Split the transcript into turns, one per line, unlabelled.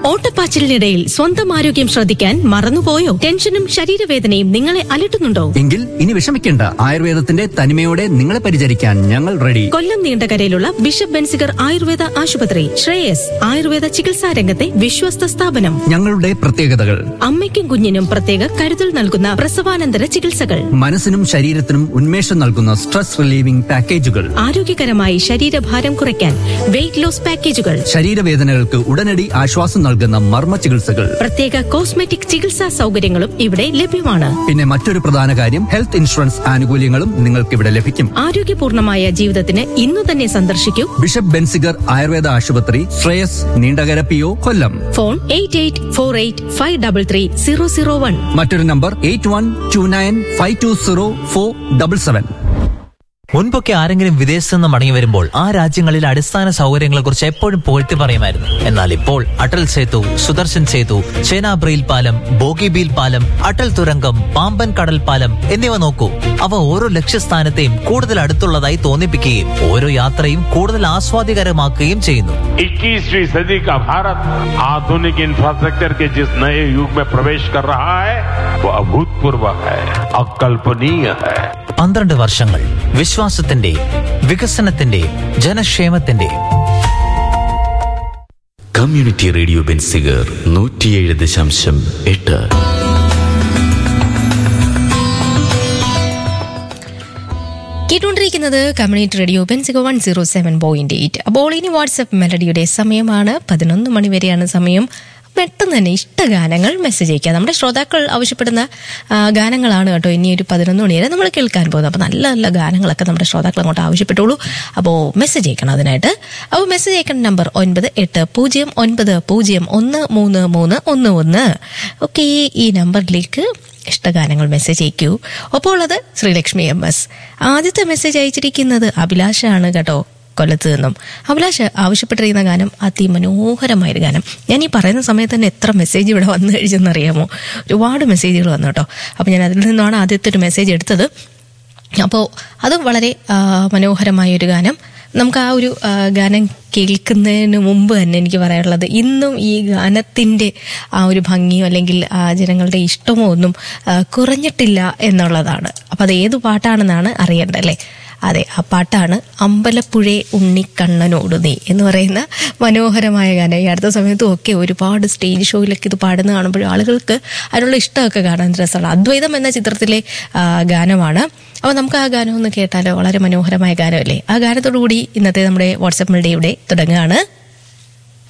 ഓട്ടപ്പാച്ചിലിനിടയിൽ സ്വന്തം ആരോഗ്യം ശ്രദ്ധിക്കാൻ മറന്നുപോയോ ടെൻഷനും ശരീരവേദനയും നിങ്ങളെ അലട്ടുന്നുണ്ടോ
എങ്കിൽ ഇനി വിഷമിക്കേണ്ട ആയുർവേദത്തിന്റെ തനിമയോടെ നിങ്ങളെ പരിചരിക്കാൻ ഞങ്ങൾ റെഡി
കൊല്ലം നീണ്ടകരയിലുള്ള ബിഷപ്പ് ബെൻസിഗർ ആയുർവേദ ആശുപത്രി ശ്രേയസ് ആയുർവേദ ചികിത്സാ രംഗത്തെ വിശ്വസ്ത സ്ഥാപനം
ഞങ്ങളുടെ പ്രത്യേകതകൾ
അമ്മയ്ക്കും കുഞ്ഞിനും പ്രത്യേക കരുതൽ നൽകുന്ന പ്രസവാനന്തര ചികിത്സകൾ
മനസ്സിനും ശരീരത്തിനും ഉന്മേഷം നൽകുന്ന സ്ട്രെസ് റിലീവിംഗ് പാക്കേജുകൾ
ആരോഗ്യകരമായി ശരീരഭാരം കുറയ്ക്കാൻ വെയിറ്റ് ലോസ് പാക്കേജുകൾ
ശരീരവേദനകൾക്ക് ഉടനടി ആശ്വാസം നൽകുന്ന മർമ്മ ചികിത്സകൾ
പ്രത്യേക കോസ്മെറ്റിക് ചികിത്സാ സൗകര്യങ്ങളും ഇവിടെ ലഭ്യമാണ്
പിന്നെ മറ്റൊരു പ്രധാന കാര്യം ഹെൽത്ത് ഇൻഷുറൻസ് ആനുകൂല്യങ്ങളും നിങ്ങൾക്ക് ഇവിടെ ലഭിക്കും
ആരോഗ്യപൂർണമായ ജീവിതത്തിന് ഇന്നു തന്നെ സന്ദർശിക്കൂ
ബിഷപ്പ് ബെൻസിഗർ ആയുർവേദ ആശുപത്രി Sreyas Neendakara P O Kollam
phone eight eight four eight five double three zero zero one
മറ്റൊരു number eight one two nine five two zero four double seven
മുൻപൊക്കെ ആരെങ്കിലും വിദേശത്ത് നിന്ന് മടങ്ങി വരുമ്പോൾ ആ രാജ്യങ്ങളിൽ അടിസ്ഥാന സൗകര്യങ്ങളെ കുറിച്ച് എപ്പോഴും പുകഴ്ത്തി പറയുമായിരുന്നു എന്നാൽ ഇപ്പോൾ അടൽ സേതു സുദർശൻ സേതു ചേനാബ്രയിൽ പാലം ബോഗിബീൽ പാലം അടൽ തുരങ്കം പാമ്പൻ കടൽ പാലം എന്നിവ നോക്കൂ അവ ഓരോ ലക്ഷ്യസ്ഥാനത്തെയും കൂടുതൽ അടുത്തുള്ളതായി തോന്നിപ്പിക്കുകയും ഓരോ യാത്രയും കൂടുതൽ ആസ്വാദികരമാക്കുകയും ചെയ്യുന്നു
21वीं सदी का भारत आधुनिक इंफ्रास्ट्रक्चर के जिस नए युग में प्रवेश कर रहा है वो अभूतपूर्व है अकल्पनीय है
പന്ത്രണ്ട് വർഷങ്ങൾ വിശ്വാസത്തിന്റെ വികസനത്തിന്റെ ജനക്ഷേമത്തിന്റെ
കമ്മ്യൂണിറ്റി റേഡിയോ ബെൻസിഗർ നൂറ്റിയേഴ് ദശാംശം എട്ട്
കേട്ടുകൊണ്ടിരിക്കുന്നത് കമ്മ്യൂണിറ്റി റേഡിയോ പെൻസികോ one zero seven point eight അപ്പോൾ ഇനി വാട്സപ്പ് മെലഡിയുടെ സമയമാണ് പതിനൊന്ന് മണി വരെയാണ് സമയം പെട്ടെന്ന് തന്നെ ഇഷ്ടഗാനങ്ങൾ മെസ്സേജ് അയക്കുക നമ്മുടെ ശ്രോതാക്കൾ ആവശ്യപ്പെടുന്ന ആ, ഗാനങ്ങളാണ് കേട്ടോ ഇനി ഒരു പതിനൊന്ന് മണി വരെ നമ്മൾ കേൾക്കാൻ പോകുന്നത് അപ്പോൾ നല്ല നല്ല ഗാനങ്ങളൊക്കെ നമ്മുടെ ശ്രോതാക്കൾ അങ്ങോട്ട് ആവശ്യപ്പെട്ടുള്ളൂ അപ്പോൾ മെസ്സേജ് അയക്കണം അതിനായിട്ട് അപ്പോൾ മെസ്സേജ് അയക്കേണ്ട നമ്പർ ഒൻപത് എട്ട് പൂജ്യം ഒൻപത് പൂജ്യം ഒന്ന് മൂന്ന് മൂന്ന് ഒന്ന് ഒന്ന് ഓക്കെ ഈ നമ്പറിലേക്ക് ഇഷ്ടഗാനങ്ങൾ മെസ്സേജ് അയക്കൂ ഒപ്പം ഉള്ളത് ശ്രീലക്ഷ്മി എം എസ് ആദ്യത്തെ മെസ്സേജ് അയച്ചിരിക്കുന്നത് അഭിലാഷാണ് കേട്ടോ കൊല്ലത്ത് നിന്നും അഭിലാഷ് ആവശ്യപ്പെട്ടിരിക്കുന്ന ഗാനം അതിമനോഹരമായൊരു ഗാനം ഞാൻ ഈ പറയുന്ന സമയത്ത് തന്നെ എത്ര മെസ്സേജ് ഇവിടെ വന്നു കഴിച്ചെന്നറിയാമോ ഒരുപാട് മെസ്സേജുകൾ വന്നു കേട്ടോ അപ്പോൾ ഞാൻ അതിൽ നിന്നാണ് ആദ്യത്തെ ഒരു മെസ്സേജ് എടുത്തത് അപ്പോൾ അത് വളരെ ആ, മനോഹരമായൊരു ഗാനം നമുക്ക് ആ ഒരു ആ, ഗാനം കേൾക്കുന്നതിന് മുമ്പ് തന്നെ എനിക്ക് പറയാനുള്ളത് ഇന്നും ഈ ഗാനത്തിൻ്റെ ആ ഒരു ഭംഗിയോ അല്ലെങ്കിൽ ആ ജനങ്ങളുടെ ഇഷ്ടമോ ഒന്നും ആ, കുറഞ്ഞിട്ടില്ല എന്നുള്ളതാണ് അപ്പം അത് ഏത് പാട്ടാണെന്നാണ് അറിയേണ്ടത് അല്ലേ അതെ ആ പാട്ടാണ് അമ്പലപ്പുഴേ ഉണ്ണിക്കണ്ണനോട് നീ എന്ന് പറയുന്ന മനോഹരമായ ഗാനം ഈ അടുത്ത സമയത്തും ഒക്കെ ഒരുപാട് സ്റ്റേജ് ഷോയിലൊക്കെ ഇത് പാടുന്ന കാണുമ്പോൾ ആളുകൾക്ക് അതിനുള്ള ഇഷ്ടമൊക്കെ കാണാൻ രസമാണ് അദ്വൈതം എന്ന ചിത്രത്തിലെ ആ, ഗാനമാണ് അപ്പോൾ നമുക്ക് ആ ഗാനം ഒന്ന് കേട്ടാലോ വളരെ മനോഹരമായ ഗാനമല്ലേ ആ ഗാനത്തോടു കൂടി ഇന്നത്തെ നമ്മുടെ വാട്സപ്പ് മെഡിയുടെ തുടങ്ങുകയാണ്